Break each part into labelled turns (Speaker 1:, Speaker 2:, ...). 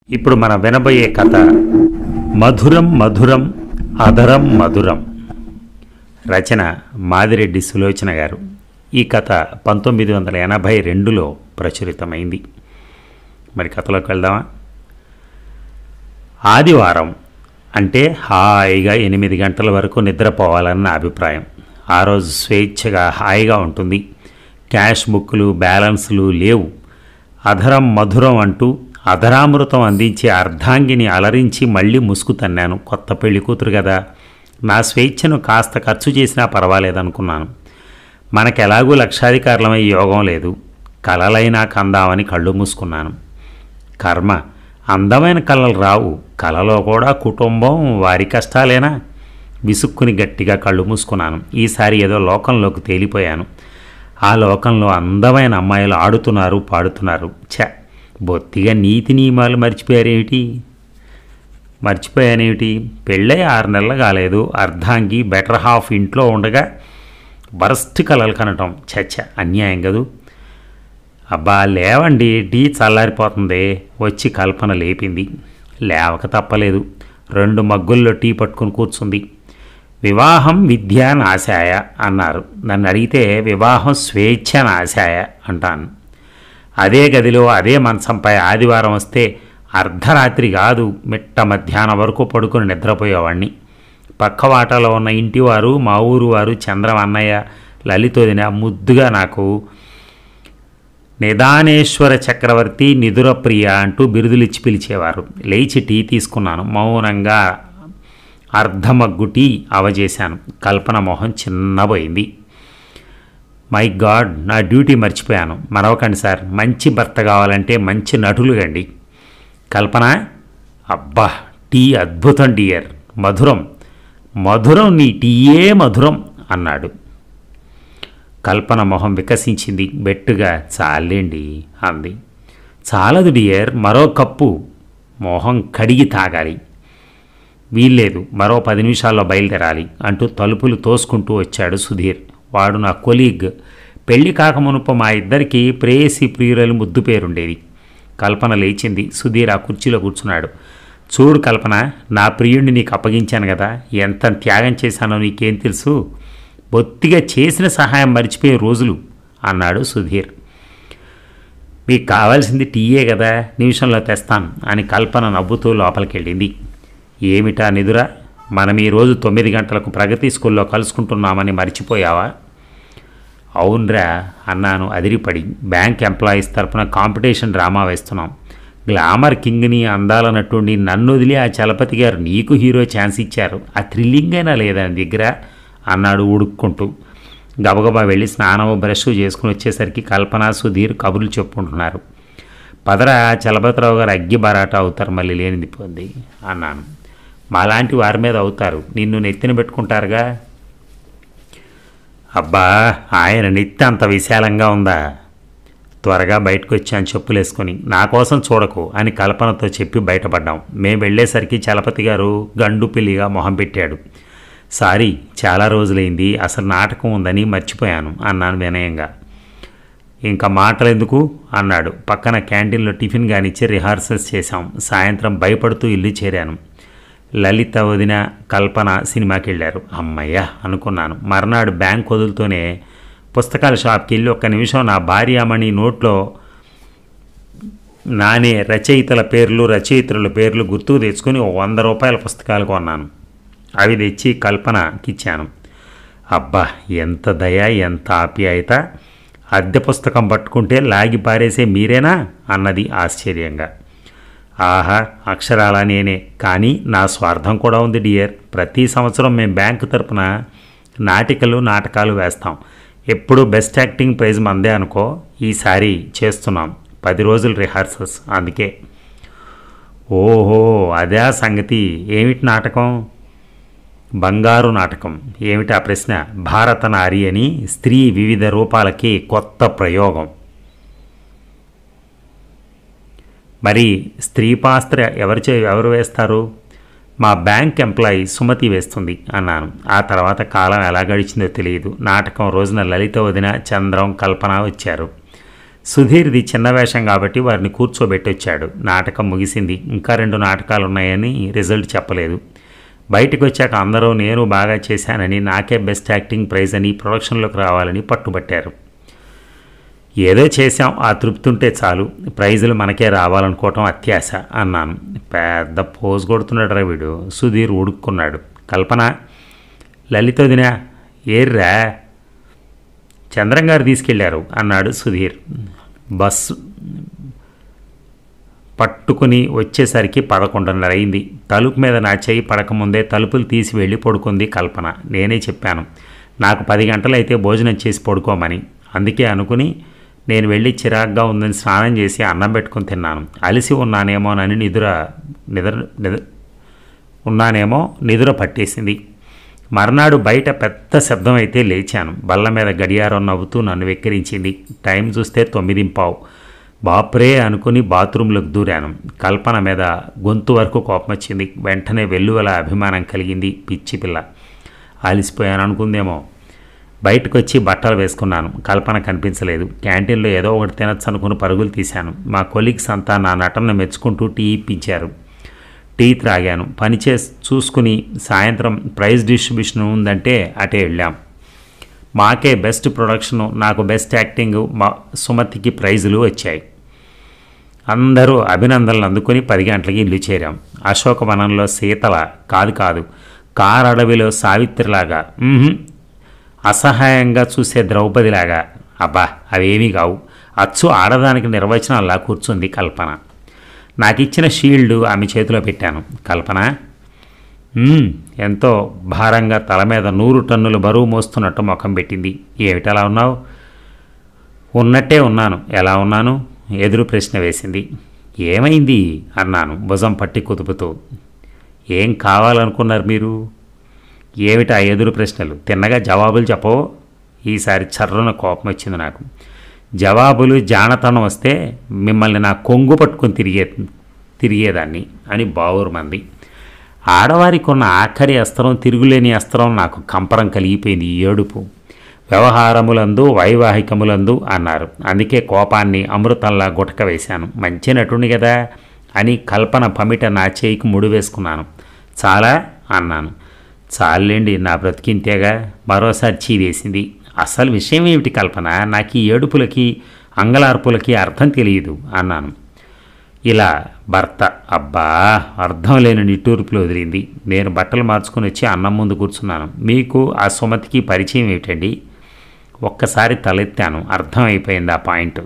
Speaker 1: ఇప్పుడు మనం వినబోయే కథ మధురం మధురం అధరం మధురం రచన మాదిరెడ్డి సులోచన గారు ఈ కథ పంతొమ్మిది వందల ఎనభై రెండులో ప్రచురితమైంది మరి కథలోకి వెళ్దామా ఆదివారం అంటే హాయిగా ఎనిమిది గంటల వరకు నిద్రపోవాలన్న అభిప్రాయం ఆ రోజు స్వేచ్ఛగా హాయిగా ఉంటుంది క్యాష్ బుక్లు బ్యాలెన్స్లు లేవు అధరం మధురం అంటూ అధరామృతం అందించే అర్ధాంగిని అలరించి మళ్ళీ ముసుగు తన్నాను కొత్త పెళ్లి కూతురు కదా నా స్వేచ్ఛను కాస్త ఖర్చు చేసినా పర్వాలేదనుకున్నాను మనకెలాగూ లక్షాధికారులమై యోగం లేదు కలలైనా కందామని కళ్ళు మూసుకున్నాను కర్మ అందమైన కళలు రావు కలలో కూడా కుటుంబం వారి కష్టాలేనా విసుక్కుని గట్టిగా కళ్ళు మూసుకున్నాను ఈసారి ఏదో లోకంలోకి తేలిపోయాను ఆ లోకంలో అందమైన అమ్మాయిలు ఆడుతున్నారు పాడుతున్నారు ఛ బొత్తిగా నీతి నియమాలు మర్చిపోయారేమిటి మర్చిపోయానేమిటి పెళ్ళై ఆరు నెలలు కాలేదు అర్ధాంగి బెటర్ హాఫ్ ఇంట్లో ఉండగా వరస్ట్ కలలు కనటం చచ్చ అన్యాయం కదూ అబ్బా లేవండి టీ చల్లారిపోతుంది వచ్చి కల్పన లేపింది లేవక తప్పలేదు రెండు మగ్గుల్లో టీ పట్టుకుని కూర్చుంది వివాహం విద్య నాశాయ అన్నారు నన్ను అడిగితే వివాహం స్వేచ్ఛ నాశాయ అంటాను అదే గదిలో అదే మంచంపై ఆదివారం వస్తే అర్ధరాత్రి కాదు మిట్ట మధ్యాహ్నం వరకు పడుకొని నిద్రపోయేవాడిని పక్క వాటాలో ఉన్న ఇంటివారు మా ఊరు వారు చంద్రం అన్నయ్య లలితోదిన ముద్దుగా నాకు నిదానేశ్వర చక్రవర్తి నిదురప్రియ అంటూ బిరుదులిచ్చి పిలిచేవారు లేచి టీ తీసుకున్నాను మౌనంగా అర్ధమగ్గు టీ అవజేశాను కల్పన మొహం చిన్నబోయింది మై గాడ్ నా డ్యూటీ మర్చిపోయాను మరవకండి సార్ మంచి భర్త కావాలంటే మంచి నటులు గండి కల్పన అబ్బా టీ అద్భుతం డియర్ మధురం మధురం నీ టీయే మధురం అన్నాడు కల్పన మొహం వికసించింది బెట్టుగా చాలేండి అంది చాలదు డియర్ మరో కప్పు మొహం కడిగి తాగాలి వీల్లేదు మరో పది నిమిషాల్లో బయలుదేరాలి అంటూ తలుపులు తోసుకుంటూ వచ్చాడు సుధీర్ వాడు నా కొలీగ్ పెళ్లి కాకమునుపు మా ఇద్దరికి ప్రేయసి ప్రియురలు ముద్దు పేరుండేది కల్పన లేచింది సుధీర్ ఆ కుర్చీలో కూర్చున్నాడు చూడు కల్పన నా ప్రియుడిని నీకు అప్పగించాను కదా ఎంత త్యాగం చేశానో నీకేం తెలుసు బొత్తిగా చేసిన సహాయం మర్చిపోయే రోజులు అన్నాడు సుధీర్ మీకు కావాల్సింది టీయే కదా నిమిషంలో తెస్తాను అని కల్పన నవ్వుతూ లోపలికెళ్ళింది ఏమిటా నిదురా మనం ఈరోజు తొమ్మిది గంటలకు ప్రగతి స్కూల్లో కలుసుకుంటున్నామని మర్చిపోయావా అవునరా అన్నాను అదిరిపడి బ్యాంక్ ఎంప్లాయీస్ తరపున కాంపిటీషన్ డ్రామా వేస్తున్నాం గ్లామర్ కింగ్ని అందాల నటుండి నన్ను వదిలి ఆ చలపతి గారు నీకు హీరో ఛాన్స్ ఇచ్చారు ఆ థ్రిల్లింగ్ అయినా లేదా నీ దగ్గర అన్నాడు ఉడుక్కుంటూ గబగబా వెళ్ళి స్నానము బ్రష్ చేసుకుని వచ్చేసరికి కల్పన సుధీర్ కబుర్లు చెప్పుకుంటున్నారు పదరా చలపతిరావు గారు అగ్గి బరాటా అవుతారు మళ్ళీ లేనిది పోంది అన్నాను మాలాంటి వారి మీద అవుతారు నిన్ను నెత్తిన పెట్టుకుంటారుగా అబ్బా ఆయన నెత్తి అంత విశాలంగా ఉందా త్వరగా బయటకు వచ్చాను చెప్పులేసుకొని నా కోసం చూడకు అని కల్పనతో చెప్పి బయటపడ్డాం మేము వెళ్ళేసరికి చలపతి గారు గండు పిల్లిగా మొహం పెట్టాడు సారీ చాలా రోజులైంది అసలు నాటకం ఉందని మర్చిపోయాను అన్నాను వినయంగా ఇంకా మాటలు ఎందుకు అన్నాడు పక్కన క్యాంటీన్లో టిఫిన్ కానిచ్చి రిహార్సల్స్ చేశాం సాయంత్రం భయపడుతూ ఇల్లు చేరాను లలిత వదిన కల్పన సినిమాకి వెళ్ళారు అమ్మయ్య అనుకున్నాను మర్నాడు బ్యాంక్ వదులుతూనే పుస్తకాల షాప్కి వెళ్ళి ఒక్క నిమిషం నా భార్యామణి నోట్లో నానే రచయితల పేర్లు రచయిత్రుల పేర్లు గుర్తుకు తెచ్చుకొని ఓ వంద రూపాయల పుస్తకాలు కొన్నాను అవి తెచ్చి కల్పనకిచ్చాను అబ్బా ఎంత దయ ఎంత ఆప్యాయత అద్దె పుస్తకం పట్టుకుంటే లాగి పారేసే మీరేనా అన్నది ఆశ్చర్యంగా ఆహా అక్షరాల నేనే కానీ నా స్వార్థం కూడా ఉంది డియర్ ప్రతి సంవత్సరం మేము బ్యాంకు తరపున నాటికలు నాటకాలు వేస్తాం ఎప్పుడు బెస్ట్ యాక్టింగ్ ప్రైజ్ మందే అనుకో ఈసారి చేస్తున్నాం పది రోజులు రిహార్సల్స్ అందుకే ఓహో అదే ఆ సంగతి ఏమిటి నాటకం బంగారు నాటకం ఏమిటి ఆ ప్రశ్న భారత నారి అని స్త్రీ వివిధ రూపాలకి కొత్త ప్రయోగం మరి స్త్రీ పాత్ర ఎవరు చే ఎవరు వేస్తారు మా బ్యాంక్ ఎంప్లాయీ సుమతి వేస్తుంది అన్నాను ఆ తర్వాత కాలం ఎలా గడిచిందో తెలియదు నాటకం రోజున లలిత వదిన చంద్రం కల్పన వచ్చారు సుధీర్ది చిన్న వేషం కాబట్టి వారిని కూర్చోబెట్టి వచ్చాడు నాటకం ముగిసింది ఇంకా రెండు నాటకాలు ఉన్నాయని రిజల్ట్ చెప్పలేదు బయటకు వచ్చాక అందరూ నేను బాగా చేశానని నాకే బెస్ట్ యాక్టింగ్ ప్రైజ్ అని ప్రొడక్షన్లోకి రావాలని పట్టుబట్టారు ఏదో చేశాం ఆ తృప్తి ఉంటే చాలు ప్రైజులు మనకే రావాలనుకోవటం అత్యాశ అన్నాను పెద్ద పోజ్ కొడుతున్నాడు వీడు సుధీర్ ఉడుక్కున్నాడు కల్పన లలితోదినా ఏర్రా చంద్రం గారు తీసుకెళ్లారు అన్నాడు సుధీర్ బస్సు పట్టుకుని వచ్చేసరికి పదకొండున్నర అయింది తలుపు మీద నా చేయి పడకముందే తలుపులు తీసి వెళ్ళి పడుకుంది కల్పన నేనే చెప్పాను నాకు పది గంటలైతే భోజనం చేసి పడుకోమని అందుకే అనుకుని నేను వెళ్ళి చిరాగ్గా ఉందని స్నానం చేసి అన్నం పెట్టుకుని తిన్నాను అలసి ఉన్నానేమోనని నిద్ర నిద్ర నిద్ర ఉన్నానేమో నిద్ర పట్టేసింది మర్నాడు బయట పెద్ద శబ్దం అయితే లేచాను బల్ల మీద గడియారం నవ్వుతూ నన్ను వెక్కిరించింది టైం చూస్తే తొమ్మిది పావు బాప్రే అనుకుని బాత్రూంలోకి దూరాను కల్పన మీద గొంతు వరకు కోపం వచ్చింది వెంటనే వెల్లువల అభిమానం కలిగింది పిచ్చి పిల్ల ఆలిసిపోయాను అనుకుందేమో బయటకు వచ్చి బట్టలు వేసుకున్నాను కల్పన కనిపించలేదు క్యాంటీన్లో ఏదో ఒకటి తినచ్చు అనుకుని పరుగులు తీశాను మా కొలీగ్స్ అంతా నా నటనను మెచ్చుకుంటూ టీ ఇప్పించారు టీ త్రాగాను పని చే చూసుకుని సాయంత్రం ప్రైజ్ డిస్ట్రిబ్యూషన్ ఉందంటే అటే వెళ్ళాం మాకే బెస్ట్ ప్రొడక్షను నాకు బెస్ట్ యాక్టింగ్ మా సుమతికి ప్రైజులు వచ్చాయి అందరూ అభినందనలు అందుకుని పది గంటలకి ఇల్లు చేరాం అశోకవనంలో సీతల కాదు కాదు కార్ అడవిలో సావిత్రిలాగా మ్మ్హ్మ్. అసహాయంగా చూసే ద్రౌపదిలాగా అబ్బా అవేమీ కావు అచ్చు ఆడదానికి నిర్వచనంలా కూర్చుంది కల్పన నాకు ఇచ్చిన షీల్డ్ ఆమె చేతిలో పెట్టాను కల్పన "మ్మ్," ఎంతో భారంగా తల మీద నూరు టన్నుల బరువు మోస్తున్నట్టు ముఖం పెట్టింది ఏమిటలా ఉన్నావు ఉన్నట్టే ఉన్నాను ఎలా ఉన్నాను ఎదురు ప్రశ్న వేసింది ఏమైంది అన్నాను భుజం పట్టి కుదుపుతూ ఏం కావాలనుకున్నారు మీరు ఏమిటి ఆ ఎదురు ప్రశ్నలు తిన్నగా జవాబులు చెప్పవు ఈసారి చర్రన కోపం వచ్చింది నాకు జవాబులు జానతనం వస్తే మిమ్మల్ని నా కొంగు పట్టుకొని తిరిగే తిరిగేదాన్ని అని బావురుమంది ఆడవారికి ఉన్న ఆఖరి అస్త్రం తిరుగులేని అస్త్రం నాకు కంపరం కలిగిపోయింది ఈ ఏడుపు వ్యవహారములందు వైవాహికములందు అన్నారు అందుకే కోపాన్ని అమృతంలా గుటక వేశాను మంచి నటుని కదా అని కల్పన పమిట నా చేయికి ముడి వేసుకున్నాను చాలా అన్నాను చాలండి నా బ్రతికింతేగా మరోసారి చీవేసింది అసలు విషయం ఏమిటి కల్పన నాకు ఈ ఏడుపులకి అంగలార్పులకి అర్థం తెలియదు అన్నాను ఇలా భర్త అబ్బా అర్థం లేని నిట్టూర్పులు వదిలింది నేను బట్టలు మార్చుకుని వచ్చి అన్నం ముందు కూర్చున్నాను మీకు ఆ సుమతికి పరిచయం ఏమిటండి ఒక్కసారి తలెత్తాను అర్థమైపోయింది ఆ పాయింట్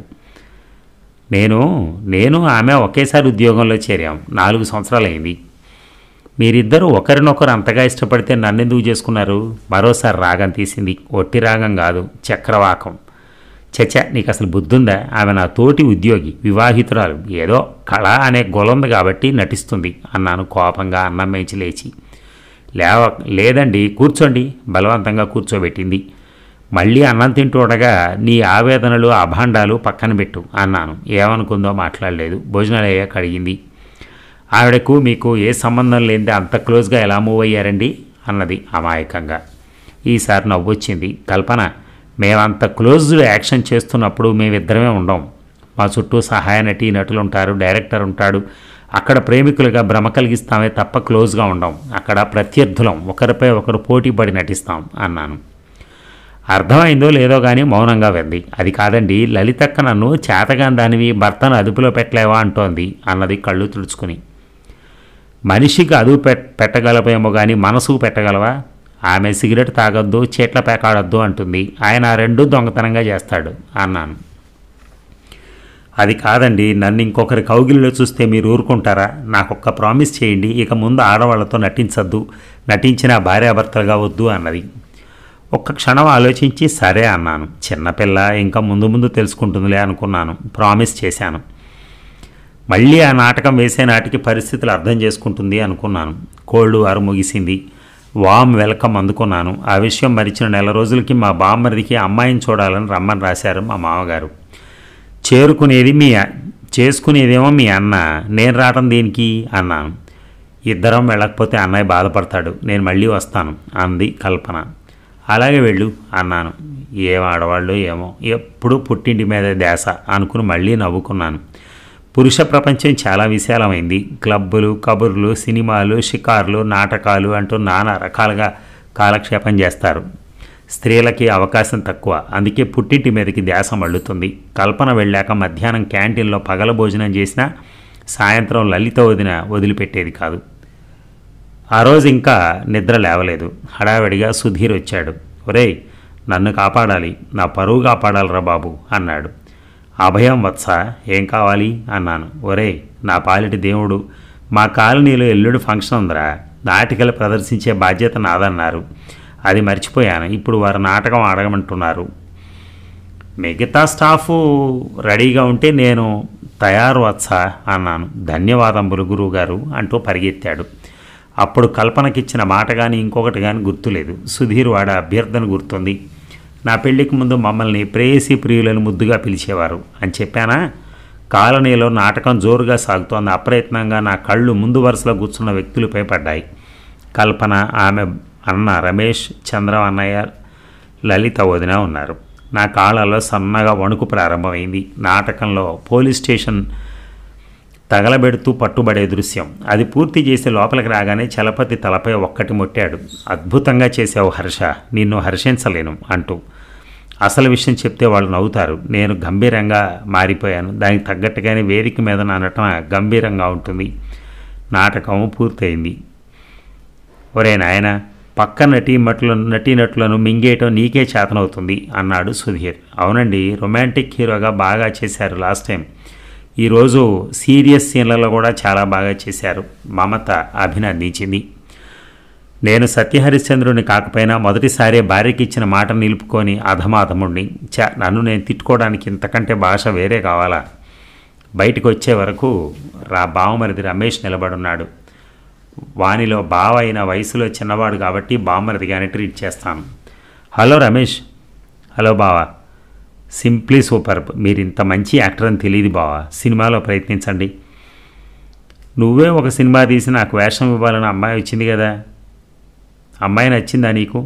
Speaker 1: నేను నేను ఆమె ఒకేసారి ఉద్యోగంలో చేరాం నాలుగు సంవత్సరాలు అయింది మీరిద్దరూ ఒకరినొకరు అంతగా ఇష్టపడితే నన్నెందుకు చేసుకున్నారు మరోసారి రాగం తీసింది ఒట్టి రాగం కాదు చక్రవాకం చచ నీకు అసలు బుద్ధుందా ఆమె నా తోటి ఉద్యోగి వివాహితురాలు ఏదో కళ అనే గొలంది కాబట్టి నటిస్తుంది అన్నాను కోపంగా అన్నం మేంచి లేచి లేవ లేదండి కూర్చోండి బలవంతంగా కూర్చోబెట్టింది మళ్ళీ అన్నం తింటూ ఉండగా నీ ఆవేదనలు అభాండాలు పక్కన పెట్టు అన్నాను ఏమనుకుందో మాట్లాడలేదు భోజనాలు అయ్యాక అడిగింది ఆవిడకు మీకు ఏ సంబంధం లేనిదే అంత క్లోజ్గా ఎలా మూవ్ అయ్యారండి అన్నది అమాయకంగా ఈసారి నవ్వొచ్చింది కల్పన మేమంత క్లోజ్డ్ యాక్షన్ చేస్తున్నప్పుడు మేమిద్దరమే ఉండం మా చుట్టూ సహాయ నటి నటులు ఉంటారు డైరెక్టర్ ఉంటాడు అక్కడ ప్రేమికులుగా భ్రమ కలిగిస్తామే తప్ప క్లోజ్గా ఉండం అక్కడ ప్రత్యర్థులం ఒకరిపై ఒకరు పోటీ పడి నటిస్తాం అన్నాను అర్థమైందో లేదో కానీ మౌనంగా వెంది అది కాదండి లలితక్క నన్ను చేతగాని దానివి భర్తను అదుపులో పెట్టలేవా అంటోంది అన్నది కళ్ళు తుడుచుకుని మనిషికి అదుపు పెట్ పెట్టగలవేమో కానీ మనసుకు పెట్టగలవా ఆమె సిగరెట్ తాగొద్దు చీట్ల పేకాడొద్దు అంటుంది ఆయన ఆ రెండు దొంగతనంగా చేస్తాడు అన్నాను అది కాదండి నన్ను ఇంకొకరి కౌగిలిలో చూస్తే మీరు ఊరుకుంటారా నాకు ఒక్క ప్రామిస్ చేయండి ఇక ముందు ఆడవాళ్లతో నటించద్దు నటించిన భార్యాభర్తలుగా వద్దు అన్నది ఒక్క క్షణం ఆలోచించి సరే అన్నాను చిన్నపిల్ల ఇంకా ముందు ముందు తెలుసుకుంటుందిలే అనుకున్నాను ప్రామిస్ చేశాను మళ్ళీ ఆ నాటకం వేసే నాటికి పరిస్థితులు అర్థం చేసుకుంటుంది అనుకున్నాను కోల్డ్ వారు ముగిసింది వామ్ వెల్కమ్ అందుకున్నాను ఆ విషయం మరిచిన నెల రోజులకి మా బామ్మరిదికి అమ్మాయిని చూడాలని రమ్మని రాశారు మా మామగారు చేరుకునేది మీ అ- చేసుకునేదేమో మీ అన్న నేను రావడం దేనికి అన్నాను ఇద్దరం వెళ్ళకపోతే అన్నయ్య బాధపడతాడు నేను మళ్ళీ వస్తాను అంది కల్పన అలాగే వెళ్ళు అన్నాను ఏం ఆడవాళ్ళు ఏమో ఎప్పుడు పుట్టింటి మీద ధ్యాస అనుకుని మళ్ళీ నవ్వుకున్నాను పురుష ప్రపంచం చాలా విశాలమైంది క్లబ్బులు కబుర్లు సినిమాలు షికార్లు నాటకాలు అంటూ నానా రకాలుగా కాలక్షేపం చేస్తారు స్త్రీలకి అవకాశం తక్కువ అందుకే పుట్టింటి మీదకి ధ్యాస మళ్ళుతుంది కల్పన వెళ్ళాక మధ్యాహ్నం క్యాంటీన్లో పగల భోజనం చేసినా సాయంత్రం లలిత వదిన వదిలిపెట్టేది కాదు ఆ రోజు ఇంకా నిద్ర లేవలేదు హడావిడిగా సుధీర్ వచ్చాడు ఒరేయ్ నన్ను కాపాడాలి నా పరువు కాపాడాలరా బాబు అన్నాడు అభయం వత్స ఏం కావాలి అన్నాను ఒరేయ్ నా పాలిటి దేవుడు మా కాలనీలో ఎల్లుడు ఫంక్షన్ ఉందిరా నాటికలు ప్రదర్శించే బాధ్యత నాదన్నారు అది మర్చిపోయాను ఇప్పుడు వారు నాటకం ఆడగమంటున్నారు మిగతా స్టాఫ్ రెడీగా ఉంటే నేను తయారు వచ్చా అన్నాను ధన్యవాదములు గురువుగారు అంటూ పరిగెత్తాడు అప్పుడు కల్పనకిచ్చిన మాట కానీ ఇంకొకటి కానీ గుర్తులేదు సుధీర్ వాడ అభ్యర్థన గుర్తుంది నా పెళ్లికి ముందు మమ్మల్ని ప్రేయసి ప్రియులను ముద్దుగా పిలిచేవారు అని చెప్పానా కాలనీలో నాటకం జోరుగా సాగుతోంది అప్రయత్నంగా నా కళ్ళు ముందు వరుసలో కూర్చున్న వ్యక్తులపై పడ్డాయి కల్పన ఆమె అన్న రమేష్ చంద్ర అన్నయ్య లలిత వదిన ఉన్నారు నా కాళ్ళలో సన్నగా వణుకు ప్రారంభమైంది నాటకంలో పోలీస్ స్టేషన్ తగలబెడుతూ పట్టుబడే దృశ్యం అది పూర్తి చేసి లోపలికి రాగానే చలపతి తలపై ఒక్కటి మొట్టాడు అద్భుతంగా చేసావు హర్ష నిన్ను హర్షించలేను అంటూ అసలు విషయం చెప్తే వాళ్ళు నవ్వుతారు నేను గంభీరంగా మారిపోయాను దానికి తగ్గట్టుగానే వేదిక మీద నా నటన గంభీరంగా ఉంటుంది నాటకం పూర్తయింది ఒరే నాయన పక్క నటీమట్లు నటీనటులను మింగేయటం నీకే చేతనవుతుంది అన్నాడు సుధీర్ అవునండి రొమాంటిక్ హీరోగా బాగా చేశారు లాస్ట్ టైం ఈరోజు సీరియస్ సీన్లలో కూడా చాలా బాగా చేశారు మమత అభినందించింది నేను సత్యహరిశ్చంద్రుని కాకపోయినా మొదటిసారి భార్యకి ఇచ్చిన మాట నిలుపుకొని అధమాధముణ్ణి చ నన్ను నేను తిట్టుకోవడానికి ఇంతకంటే భాష వేరే కావాలా బయటకు వచ్చే వరకు రా బావమరిది రమేష్ నిలబడున్నాడు వానిలో బావ అయిన వయసులో చిన్నవాడు కాబట్టి బావమరిదిగానే ట్రీట్ చేస్తాను హలో రమేష్ హలో బావా సింప్లీ సూపర్ మీరు ఇంత మంచి యాక్టర్ అని తెలియదు బావా సినిమాలో ప్రయత్నించండి నువ్వే ఒక సినిమా తీసి నాకు వేషం ఇవ్వాలని అమ్మాయి వచ్చింది కదా అమ్మాయి నచ్చిందా నీకు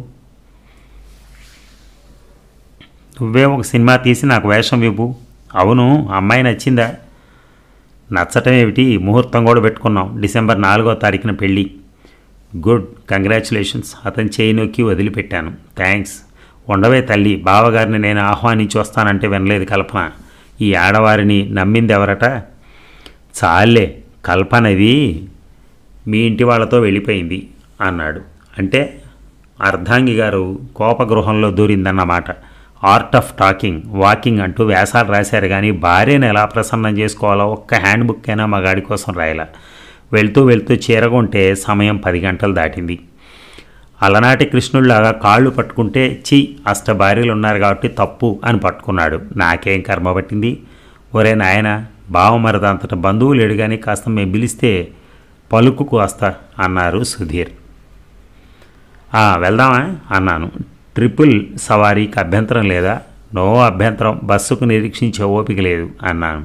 Speaker 1: నువ్వే ఒక సినిమా తీసి నాకు వేషం ఇవ్వు అవును అమ్మాయి నచ్చిందా నచ్చటం ఏమిటి ముహూర్తం కూడా పెట్టుకున్నాం డిసెంబర్ నాలుగో తారీఖున పెళ్ళి గుడ్ కంగ్రాచులేషన్స్ అతని చేయి నొక్కి వదిలిపెట్టాను థ్యాంక్స్ ఉండవే తల్లి బావగారిని నేను ఆహ్వానించి వస్తానంటే వినలేదు కల్పన ఈ ఆడవారిని నమ్మింది ఎవరట చాలే కల్పనది మీ ఇంటి వాళ్ళతో వెళ్ళిపోయింది అన్నాడు అంటే అర్ధాంగి గారు కోపగృహంలో దూరిందన్నమాట ఆర్ట్ ఆఫ్ టాకింగ్ వాకింగ్ అంటూ వ్యాసాలు రాశారు కానీ భార్యను ఎలా ప్రసన్నం చేసుకోవాలో ఒక్క హ్యాండ్ బుక్ అయినా మగాడి కోసం రాయలా వెళ్తూ వెళ్తూ చీరగొంటే సమయం పది గంటలు దాటింది అలనాటి కృష్ణుడిలాగా కాళ్ళు పట్టుకుంటే చి అష్ట భార్యలు ఉన్నారు కాబట్టి తప్పు అని పట్టుకున్నాడు నాకేం కర్మ పట్టింది ఒరే నాయన బావమరదంతట బంధువు లేడు కానీ కాస్త మేము పిలిస్తే పలుకుకు వస్తా అన్నారు సుధీర్ "ఆ, వెళ్దామా అన్నాను ట్రిపుల్ సవారీకి అభ్యంతరం లేదా నో అభ్యంతరం బస్సుకు నిరీక్షించే ఓపిక లేదు అన్నాను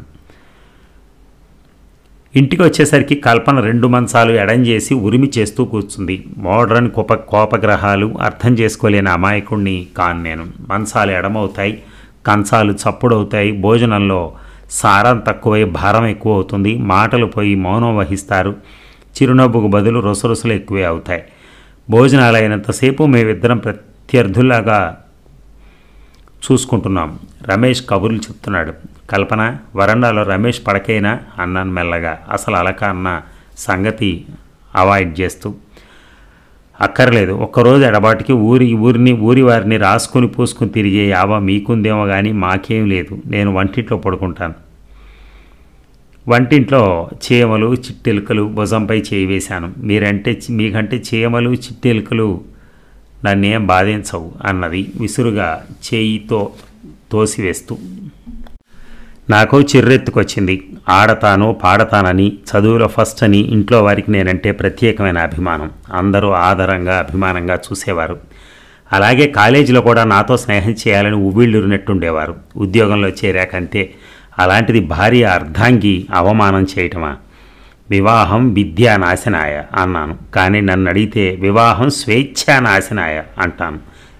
Speaker 1: ఇంటికి వచ్చేసరికి కల్పన రెండు మంచాలు ఎడం చేసి ఉరిమి చేస్తూ కూర్చుంది మోడ్రన్ కోప కోపగ్రహాలు అర్థం చేసుకోలేని అమాయకుణ్ణి కాను నేను మంచాలు ఎడమవుతాయి కంచాలు చప్పుడవుతాయి భోజనంలో సారం తక్కువై భారం ఎక్కువ అవుతుంది మాటలు పోయి మౌనం వహిస్తారు చిరునవ్వుకు బదులు రొసరొసలు ఎక్కువే అవుతాయి భోజనాలు అయినంతసేపు మేమిద్దరం ప్రత్యర్థుల్లాగా చూసుకుంటున్నాం రమేష్ కబుర్లు చెప్తున్నాడు కల్పన వరండాలో రమేష్ పడకైనా అన్నాను మెల్లగా అసలు అలక అన్న సంగతి అవాయిడ్ చేస్తూ అక్కర్లేదు ఒక్కరోజు ఎడబాటికి ఊరి ఊరిని ఊరి వారిని రాసుకుని పూసుకుని తిరిగే యావ మీకుందేమో కానీ మాకేం లేదు నేను వంటింట్లో పడుకుంటాను వంటింట్లో చీమలు చిట్టెలుకలు భుజంపై చేయి వేశాను మీరంటే మీకంటే చీమలు చిట్టెలుకలు నన్నేం బాధించవు అన్నది విసురుగా చేయితో తోసివేస్తూ నాకు చిర్రెత్తుకొచ్చింది ఆడతాను పాడతానని చదువులో ఫస్ట్ అని ఇంట్లో వారికి నేనంటే ప్రత్యేకమైన అభిమానం అందరూ ఆదరంగా అభిమానంగా చూసేవారు అలాగే కాలేజీలో కూడా నాతో స్నేహం చేయాలని ఉవ్విళ్ళురినట్టుండేవారు ఉద్యోగంలో చేరాకంతే అలాంటిది భార్య అర్ధాంగి అవమానం చేయటమా వివాహం విద్యా నాశనాయ అన్నాను కానీ నన్ను అడిగితే వివాహం స్వేచ్ఛా నాశనాయ అంటాను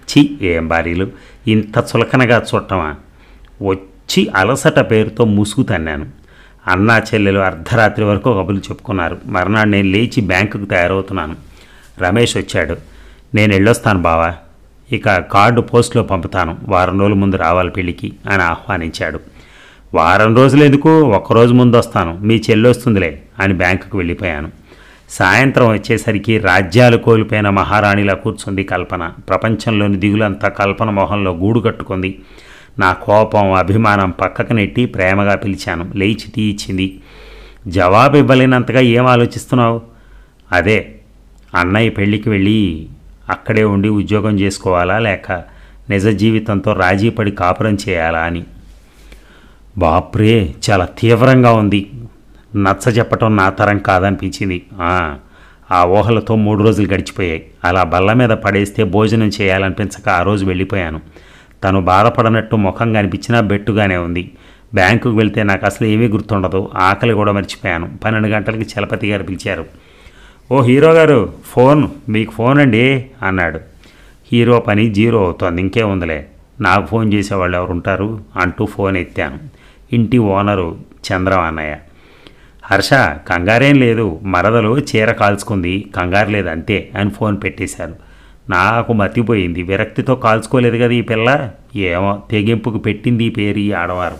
Speaker 1: చి ఏం భార్యలు ఇంత చులకనగా చూడటమా వచ్చి అలసట పేరుతో ముసుగు తన్నాను అన్నా చెల్లెలు అర్ధరాత్రి వరకు కబుర్లు చెప్పుకున్నారు మర్నాడు నేను లేచి బ్యాంకుకు తయారవుతున్నాను రమేష్ వచ్చాడు నేను వెళ్ళొస్తాను బావా ఇక కార్డు పోస్ట్లో పంపుతాను వారం రోజుల ముందు రావాలి పెళ్ళికి అని ఆహ్వానించాడు వారం రోజులు ఎందుకు ఒక్కరోజు ముందు వస్తాను మీ చెల్లి వస్తుందిలే అని బ్యాంకుకు వెళ్ళిపోయాను సాయంత్రం వచ్చేసరికి రాజ్యాలు కోల్పోయిన మహారాణిలా కూర్చుంది కల్పన ప్రపంచంలోని దిగులంతా కల్పన మొహంలో గూడు కట్టుకుంది నా కోపం అభిమానం పక్కకు నెట్టి ప్రేమగా పిలిచాను లేచి టీ ఇచ్చింది జవాబు ఇవ్వలేనంతగా ఏం ఆలోచిస్తున్నావు అదే అన్నయ్య పెళ్ళికి వెళ్ళి అక్కడే ఉండి ఉద్యోగం చేసుకోవాలా లేక నిజ జీవితంతో రాజీ పడి కాపురం చేయాలా అని బాప్రే చాలా తీవ్రంగా ఉంది నచ్చ చెప్పటం నా తరం కాదనిపించింది ఆ, ఆ ఊహలతో మూడు రోజులు గడిచిపోయాయి అలా బల్ల మీద పడేస్తే భోజనం చేయాలనిపించక ఆ రోజు వెళ్ళిపోయాను తను బాధపడనట్టు ముఖం కనిపించినా బెట్టుగానే ఉంది బ్యాంకుకు వెళ్తే నాకు అసలు ఏమీ గుర్తుండదు ఆకలి కూడా మర్చిపోయాను పన్నెండు గంటలకి చలపతి గారు పిలిచారు ఓ హీరో గారు ఫోన్ మీకు ఫోన్ అండి అన్నాడు హీరో పని జీరో అవుతోంది ఇంకే ఉందిలే నాకు ఫోన్ చేసేవాళ్ళు ఎవరు ఉంటారు అంటూ ఫోన్ ఎత్తాను ఇంటి ఓనరు చంద్రం అన్నయ్య హర్ష కంగారేం లేదు మరదలు చీర కాల్చుకుంది కంగారు లేదు అంతే అని ఫోన్ పెట్టేశారు నాకు మతిపోయింది విరక్తితో కాల్చుకోలేదు కదా ఈ పిల్ల ఏమో తెగింపుకు పెట్టింది ఈ పేరు ఈ ఆడవారు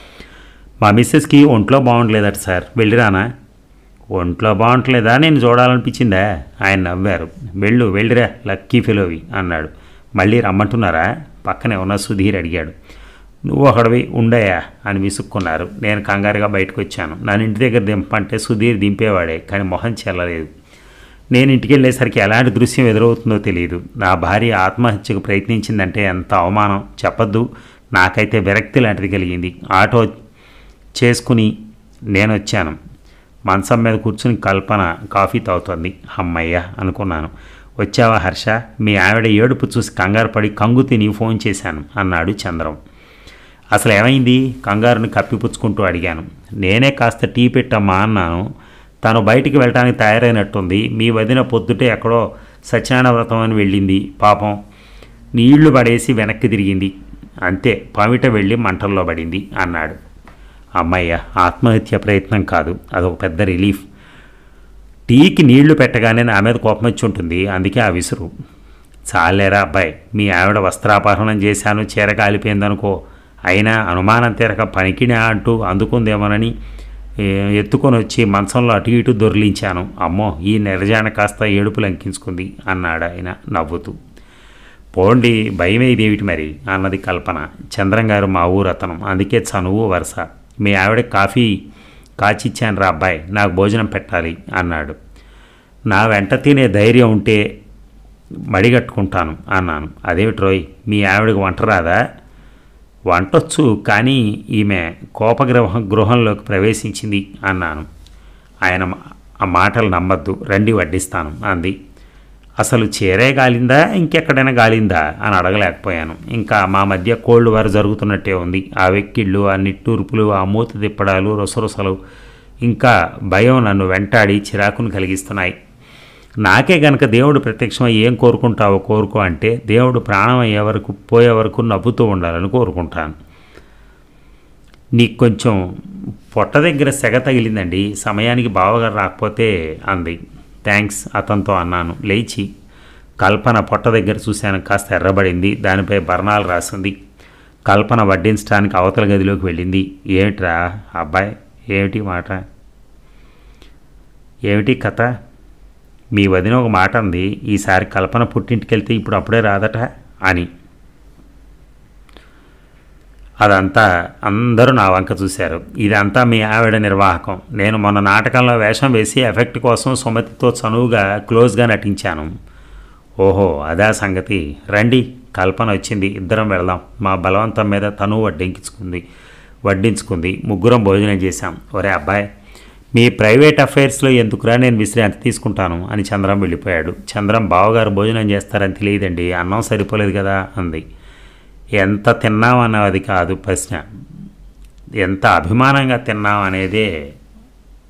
Speaker 1: మా మిస్సెస్కి ఒంట్లో బాగుండలేదట సార్ వెళ్ళిరానా ఒంట్లో బాగుంటలేదా నేను చూడాలనిపించిందా ఆయన నవ్వారు వెళ్ళు వెళ్ళిరా లక్కీ ఫెలోవి అన్నాడు మళ్ళీ రమ్మంటున్నారా పక్కనే ఉన్న సుధీర్ అడిగాడు నువ్వు ఒకడివి ఉండయా అని విసుక్కున్నారు నేను కంగారుగా బయటకు వచ్చాను నన్ను ఇంటి దగ్గర దింపంటే సుధీర్ దింపేవాడే కానీ మొహం చెల్లలేదు నేను ఇంటికి వెళ్ళేసరికి ఎలాంటి దృశ్యం ఎదురవుతుందో తెలియదు నా భార్య ఆత్మహత్యకు ప్రయత్నించిందంటే ఎంత అవమానం చెప్పద్దు నాకైతే విరక్తి లాంటిది కలిగింది ఆటో చేసుకుని నేను వచ్చాను మంచం మీద కూర్చుని కల్పన కాఫీ తాగుతోంది అమ్మయ్య అనుకున్నాను వచ్చావా హర్ష మీ ఆవిడ ఏడుపు చూసి కంగారు పడి కంగు తిని ఫోన్ చేశాను అన్నాడు చంద్రం అసలు ఏమైంది కంగారుని కప్పిపుచ్చుకుంటూ అడిగాను నేనే కాస్త టీ పెట్టమ్మా అన్నాను తను బయటికి వెళ్ళడానికి తయారైనట్టుంది మీ వదిన పొద్దుటే ఎక్కడో సత్యనారాయణ వ్రతం అని వెళ్ళింది పాపం నీళ్లు పడేసి వెనక్కి తిరిగింది అంతే పమిట వెళ్ళి మంటల్లో పడింది అన్నాడు అమ్మయ్య ఆత్మహత్య ప్రయత్నం కాదు అదొక పెద్ద రిలీఫ్ టీకి నీళ్లు పెట్టగానే నా మీద కోపం వచ్చి ఉంటుంది అందుకే ఆ విసురు చాలేరా అబ్బాయి మీ ఆవిడ వస్త్రాపహరణం చేశాను చీర కాలిపోయిందనుకో అయినా అనుమానం తీరక పనికినా అంటూ అందుకుందేమోనని ఏ, ఎత్తుకొని వచ్చి మంచంలో అటు ఇటు దొర్లించాను అమ్మో ఈ నిర్జాన కాస్త ఏడుపు లంకించుకుంది అన్నాడు ఆయన నవ్వుతూ పోండి భయమే ఇదేమిటి మరి అన్నది కల్పన చంద్రం గారు మా ఊరు అతను అందుకే చనువు వరుస మీ ఆవిడ కాఫీ కాచిచ్చాను రా అబ్బాయి నాకు భోజనం పెట్టాలి అన్నాడు నా వెంట తినే ధైర్యం ఉంటే మడిగట్టుకుంటాను అన్నాను అదేమిటి రోయ్ మీ ఆవిడకి వంట రాదా వంటొచ్చు కానీ ఈమె కోపగృహ గృహంలోకి ప్రవేశించింది అన్నాను ఆయన మా- ఆ మాటలు నమ్మద్దు రండి వడ్డిస్తాను అంది అసలు చీరే గాలిందా ఇంకెక్కడైనా గాలిందా అని అడగలేకపోయాను ఇంకా మా మధ్య కోల్డ్ వారు జరుగుతున్నట్టే ఉంది ఆ వెక్కిళ్ళు ఆ నిట్టూర్పులు ఆ మూత తిప్పడాలు రొసరొసలు ఇంకా భయం నన్ను వెంటాడి చిరాకును కలిగిస్తున్నాయి నాకే గనక దేవుడు ప్రత్యక్షమై ఏం కోరుకుంటావో కోరుకో అంటే దేవుడు ప్రాణం అయ్యే వరకు పోయే వరకు నవ్వుతూ ఉండాలని కోరుకుంటాను నీకు కొంచెం పొట్ట దగ్గర సెగ తగిలిందండి సమయానికి బావగారు రాకపోతే అంది థ్యాంక్స్ అతనితో అన్నాను లేచి కల్పన పొట్ట దగ్గర చూశాను కాస్త ఎర్రబడింది దానిపై బర్ణాలు రాసింది కల్పన వడ్డించడానికి అవతల గదిలోకి వెళ్ళింది ఏమిట్రా అబ్బాయి ఏమిటి మాట ఏమిటి కథ మీ వదిన ఒక మాట అంది ఈసారి కల్పన పుట్టింటికి వెళ్తే ఇప్పుడు అప్పుడే రాదట అని అదంతా అందరూ నా వంక చూశారు ఇదంతా మీ ఆవిడ నిర్వాహకం నేను మొన్న నాటకంలో వేషం వేసి ఎఫెక్ట్ కోసం సుమతితో చనువుగా క్లోజ్గా నటించాను ఓహో అదా సంగతి రండి కల్పన వచ్చింది ఇద్దరం వెళదాం మా బలవంతం మీద తను వడ్డించుకుంది వడ్డించుకుంది ముగ్గురం భోజనం చేశాం ఒరే అబ్బాయి మీ ప్రైవేట్ అఫైర్స్లో ఎందుకురా నేను విశ్రాంతి తీసుకుంటాను అని చంద్రం వెళ్ళిపోయాడు చంద్రం బావగారు భోజనం చేస్తారని తెలియదండి అన్నం సరిపోలేదు కదా అంది ఎంత తిన్నాం అన్నది కాదు ప్రశ్న ఎంత అభిమానంగా తిన్నాం అనేదే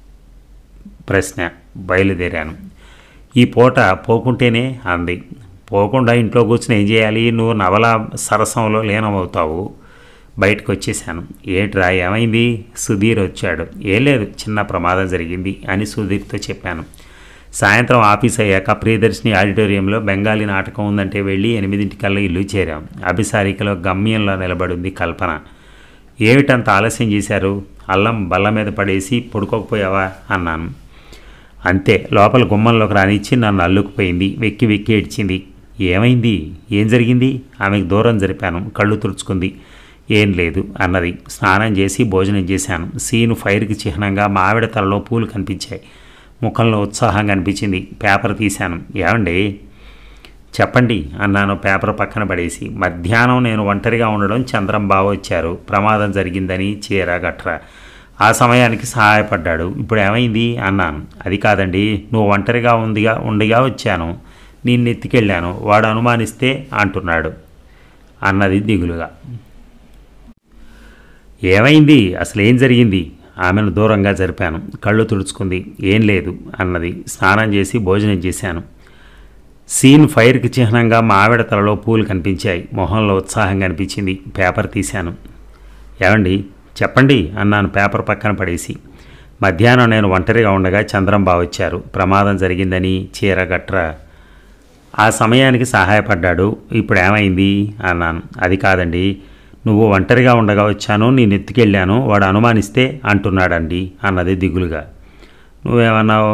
Speaker 1: ప్రశ్న బయలుదేరాను ఈ పూట పోకుంటేనే అంది పోకుండా ఇంట్లో కూర్చుని ఏం చేయాలి నువ్వు నవల సరసంలో లీనమవుతావు బయటకు వచ్చేసాను ఏంట్రా ఏమైంది సుధీర్ వచ్చాడు ఏం లేదు చిన్న ప్రమాదం జరిగింది అని సుధీర్తో చెప్పాను సాయంత్రం ఆఫీస్ అయ్యాక ప్రియదర్శిని ఆడిటోరియంలో బెంగాలీ నాటకం ఉందంటే వెళ్ళి ఎనిమిదింటికల్లా ఇల్లు చేరాం అభిసారికలో గమ్యంలో నిలబడింది కల్పన ఏమిటంత ఆలస్యం చేశారు అల్లం బల్ల మీద పడేసి పడుకోకపోయావా అన్నాను అంతే లోపల గుమ్మంలోకి రానిచ్చి నన్ను అల్లుకుపోయింది వెక్కి వెక్కి ఏడ్చింది ఏమైంది ఏం జరిగింది ఆమెకు దూరం జరిపాను కళ్ళు తుడుచుకుంది ఏం లేదు అన్నది స్నానం చేసి భోజనం చేశాను సీను ఫైర్కి చిహ్నంగా మావిడ తలలో పూలు కనిపించాయి ముఖంలో ఉత్సాహంగా అనిపించింది పేపర్ తీశాను ఏమండి చెప్పండి అన్నాను పేపర్ పక్కన పడేసి మధ్యాహ్నం నేను ఒంటరిగా ఉండడం చంద్రం బావ వచ్చారు ప్రమాదం జరిగిందని చీర గట్ర ఆ సమయానికి సహాయపడ్డాడు ఇప్పుడు ఏమైంది అన్నాను అది కాదండి నువ్వు ఒంటరిగా ఉందిగా ఉండిగా వచ్చాను నేను ఎత్తికెళ్ళాను వాడు అనుమానిస్తే అంటున్నాడు అన్నది దిగులుగా ఏమైంది అసలు ఏం జరిగింది ఆమెను దూరంగా జరిపాను కళ్ళు తుడుచుకుంది ఏం లేదు అన్నది స్నానం చేసి భోజనం చేశాను సీన్ ఫైర్కి చిహ్నంగా మా ఆవిడ తలలో పూలు కనిపించాయి మొహంలో ఉత్సాహంగా అనిపించింది పేపర్ తీశాను ఏమండి చెప్పండి అన్నాను పేపర్ పక్కన పడేసి మధ్యాహ్నం నేను ఒంటరిగా ఉండగా చంద్రం బావ వచ్చారు ప్రమాదం జరిగిందని చీర గట్ర ఆ సమయానికి సహాయపడ్డాడు ఇప్పుడు ఏమైంది అన్నాను అది కాదండి నువ్వు ఒంటరిగా ఉండగా వచ్చాను నేను ఎత్తుకెళ్ళాను వాడు అనుమానిస్తే అంటున్నాడండి అన్నది దిగులుగా నువ్వేమన్నావు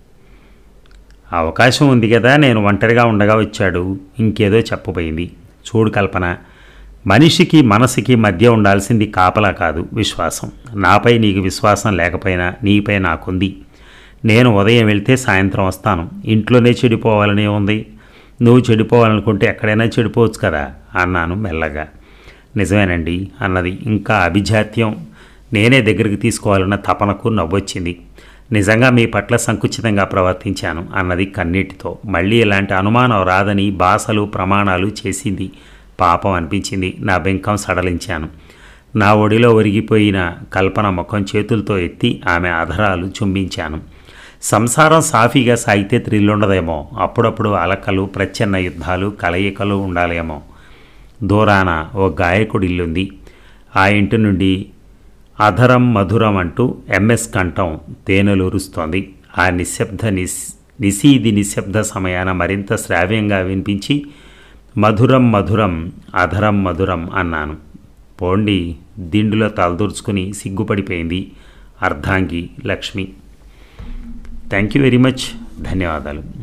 Speaker 1: అవకాశం ఉంది కదా నేను ఒంటరిగా ఉండగా వచ్చాడు ఇంకేదో చెప్పబోయింది చూడు కల్పన మనిషికి మనసుకి మధ్య ఉండాల్సింది కాపలా కాదు విశ్వాసం నాపై నీకు విశ్వాసం లేకపోయినా నీపై నాకుంది నేను ఉదయం వెళ్తే సాయంత్రం వస్తాను ఇంట్లోనే చెడిపోవాలని ఉంది నువ్వు చెడిపోవాలనుకుంటే ఎక్కడైనా చెడిపోవచ్చు కదా అన్నాను మెల్లగా నిజమేనండి అన్నది ఇంకా అభిజాత్యం నేనే దగ్గరికి తీసుకోవాలన్న తపనకు నవ్వొచ్చింది నిజంగా మీ పట్ల సంకుచితంగా ప్రవర్తించాను అన్నది కన్నీటితో మళ్ళీ ఇలాంటి అనుమానం రాదని భాషలు ప్రమాణాలు చేసింది పాపం అనిపించింది నా బెంకం సడలించాను నా ఒడిలో ఒరిగిపోయిన కల్పన ముఖం చేతులతో ఎత్తి ఆమె అధరాలు చుంబించాను సంసారం సాఫీగా సాగితే త్రిల్లుండదేమో అప్పుడప్పుడు అలకలు ప్రచ్ఛన్న యుద్ధాలు కలయికలు ఉండాలేమో దూరాన ఓ గాయకుడి ఇల్లుంది ఆ ఇంటి నుండి అధరం మధురం అంటూ ఎంఎస్ కంఠం తేనెలూరుస్తోంది ఆ నిశ్శబ్ద నిస్ నిశీది నిశ్శబ్ద సమయాన మరింత శ్రావ్యంగా వినిపించి మధురం మధురం అధరం మధురం అన్నాను పోండి దిండులో తలదూర్చుకుని సిగ్గుపడిపోయింది అర్ధాంగి Lakshmi thank you very much ధన్యవాదాలు